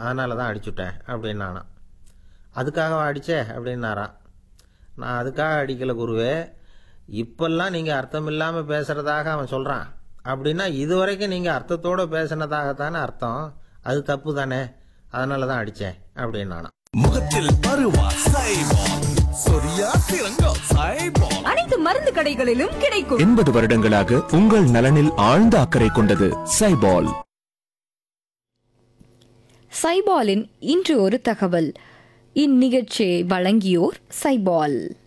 அதனால தான் அடிச்சுட்டேன் அப்படின்னு நானாம் அதுக்காக அடிச்சே அப்படின்னாராம் நான் அதுக்காக அடிக்கல குருவே இப்பெல்லாம் நீங்கள் அர்த்தம் இல்லாமல் பேசுகிறதாக அவன் சொல்கிறான் அப்படின்னா இதுவரைக்கும் நீங்கள் அர்த்தத்தோடு பேசினதாகத்தானே அர்த்தம் அது தப்பு தானே அதனால தான் அடித்தேன் அப்படின்னு நானாம் முகத்தில் பருவா சைபால் சொரியா சிறங்கோ சைபால் அனைத்து மருந்து கடைகளிலும் கிடைக்கும் எண்பது வருடங்களாக உங்கள் நலனில் ஆழ்ந்த அக்கறை கொண்டது சைபால் சைபாலின் இன்று ஒரு தகவல் இந்நிகழ்ச்சியை வழங்கியோர் சைபால்